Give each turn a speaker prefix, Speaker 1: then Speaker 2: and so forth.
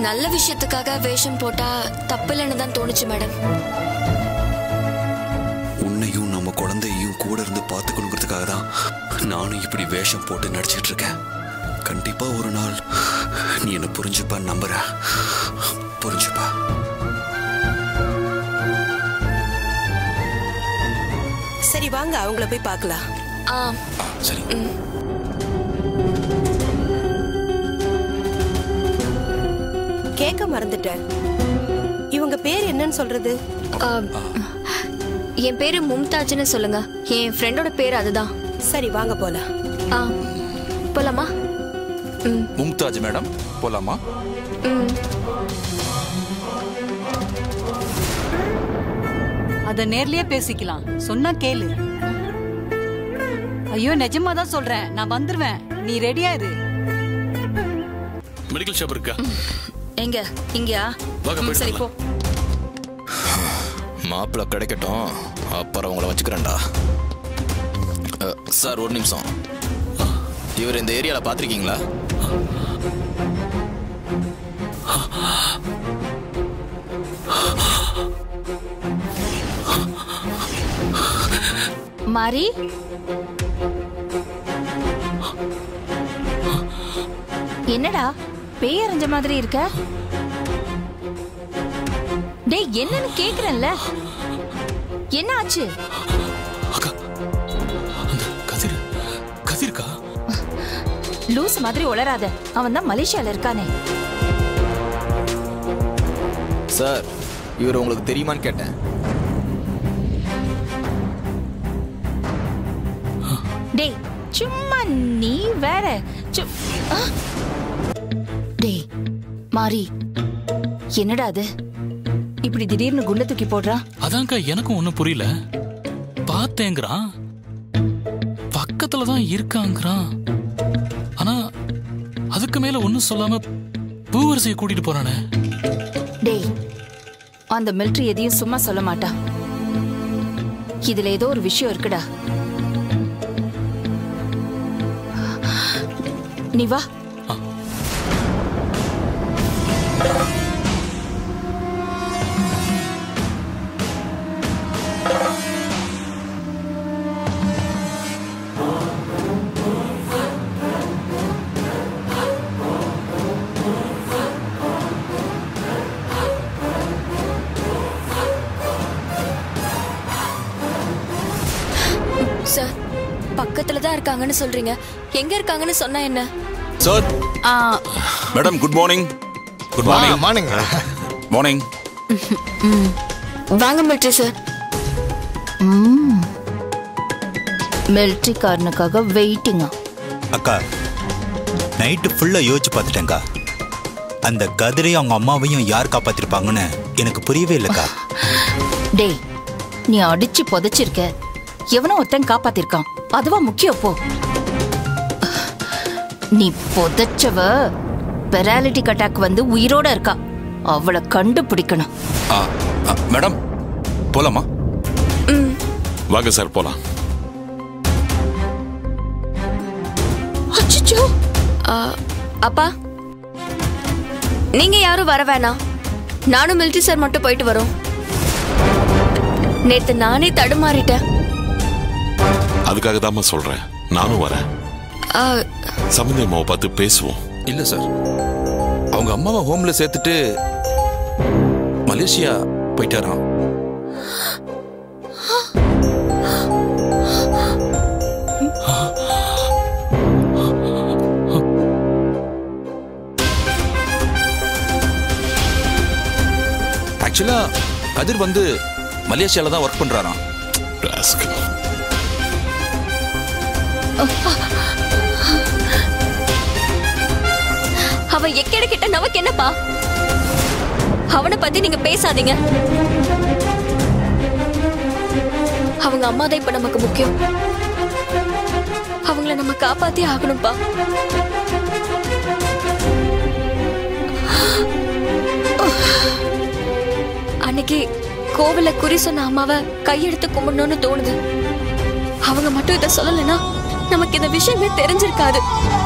Speaker 1: நல்ல விஷயத்துக்காக வேஷம் போட்டா தப்பில்லைன்னு தான் தோணுச்சு மேடம்
Speaker 2: உன்னையும் நம்ம குழந்தையையும் கூட இருந்து பார்த்துக்கணுங்கிறதுக்காக தான் நானும் இப்படி வேஷம் போட்டு நடிச்சிட்டு இருக்கேன் கண்டிப்பா ஒரு நாள் நீ என்ன புரிஞ்சுப்ப நம்புறேன் புரிஞ்சுப்பா
Speaker 3: சரி வாங்க அவங்கள போய் பார்க்கலாம்
Speaker 1: ஆ
Speaker 2: ஆ, சரி
Speaker 3: கேட்க மறந்துட்டேன் இவங்க பேர் என்னன்னு சொல்றது
Speaker 1: ஆ, என் பேரு மும்தாஜ்னு சொல்லுங்க என் ஃப்ரெண்டோட பேர் அதுதான்
Speaker 3: சரி வாங்க போலாம்
Speaker 1: ஆ போலாமா ம்
Speaker 4: மும்தாஜ் மேடம் போலாமா
Speaker 1: ம்
Speaker 5: அத நேர்லயே பேசிக்கலாம் சொன்னா கேளு ஐயோ நிஜமா தான் சொல்றேன் நான் வந்துருவேன் நீ ரெடியா இரு
Speaker 6: மெடிக்கல் ஷாப் இருக்கா
Speaker 7: எங்க இங்கயா
Speaker 6: வாங்க,
Speaker 7: ம்,
Speaker 6: போயிட்டு
Speaker 7: சரி போ
Speaker 8: மாப்பிள்ளை கிடைக்கட்டும் அப்புறம் உங்களை வச்சுக்கிறேன்டா அ, சார் ஒரு நிமிஷம் இவர் இந்த ஏரியாவில் பார்த்துருக்கீங்களா
Speaker 7: மாரி என்னடா பேய் அறிஞ்ச மாதிரி இருக்க டேய் என்னன்னு கேக்குறேன்ல என்ன ஆச்சு
Speaker 6: அக்கா அந்த கதிர் கதிர்க்கா
Speaker 7: லூஸ் மாதிரி உளராத அவன் தான் மலேசியால இருக்கானே
Speaker 8: சார் இவர் உங்களுக்கு தெரியுமான்னு கேட்டேன்
Speaker 7: டேய் சும்மா நீ வேற சு- ஆ! டேய் மாரி என்னடா அது இப்படி திடீர்னு குண்ட தூக்கி போடுறான்
Speaker 6: அதான்க்கா எனக்கும் ஒண்ணும் புரியல பார்த்தேங்கிறான் பக்கத்துல தான் இருக்காங்கிறான் ஆனா அதுக்கு மேல ஒண்ணும் சொல்லாம பூவரசியை கூட்டிட்டு போறானே
Speaker 7: டேய் அந்த மிலிட்ரி எதையும் சும்மா சொல்ல மாட்டா இதுல ஏதோ ஒரு விஷயம் இருக்குடா நீ வா
Speaker 1: சார் பக்கத்துல தான் இருக்காங்கன்னு சொல்றீங்க எங்க இருக்காங்கன்னு சொன்னா என்ன
Speaker 4: சார்
Speaker 7: ஆ,
Speaker 4: madam good morning good morning
Speaker 9: morning
Speaker 4: morning
Speaker 1: வாங்க மிலிட்ரி சார்
Speaker 7: மிலிட்ரிக்காரனுக்காக வெயிட்டிங்கா
Speaker 9: அக்கா நைட்டு ஃபுல்லா யோசிச்சு பார்த்துட்டேன்க்கா அந்த கதிரையும் அவங்க அம்மாவையும் யார் காப்பாத்திருப்பாங்கன்னு எனக்கு புரியவே இல்லைக்கா
Speaker 7: டேய் நீ அடிச்சு புதைச்சிருக்க எவனோ ஒருத்தன் காப்பாத்திருக்கான் அதுவா முக்கியம் போ நீ புதைச்சவ பெராலிட்டிக் அட்டாக் வந்து உயிரோட இருக்கா அவளை கண்டுபிடிக்கணும்
Speaker 4: ஆ, ஆ, மேடம் போலாமா
Speaker 6: வாங்க சார் போலாம்
Speaker 1: அச்சச்சோ ஆ, அப்பா நீங்க யாரும் வர வேணாம் நானும் மிலிட்ரி சார் மட்டும் போயிட்டு வரோம் நேத்து நானே தடுமாறிட்டேன்
Speaker 6: அதுக்காக தாம்மா சொல்றேன் நானும் வரேன்
Speaker 1: ஆ,
Speaker 6: சம்பந்தி அம்மாவை பார்த்து பேசுவோம்
Speaker 4: இல்ல சார் அவங்க அம்மாவை ஹோம்ல சேர்த்துட்டு மலேசியா போயிட்டாராம் ஆக்சுவலா கதிர் வந்து மலேசியால தான் ஒர்க் பண்றாராம்
Speaker 6: ராஸ்கல்.
Speaker 1: அவன் எக்கேட கிட்ட நமக்கு என்னப்பா அவனை பத்தி நீங்க பேசாதீங்க அவங்க அம்மா தான் இப்ப நமக்கு முக்கியம் அவங்கள நம்ம காப்பாத்தி ஆகணும்ப்பா அன்னைக்கு கோவில்ல குறி சொன்ன அம்மாவை கையெடுத்து கும்பிடணும்னு தோணுது அவங்க மட்டும் இதை சொல்லலைன்னா நமக்கு இந்த விஷயமே தெரிஞ்சிருக்காது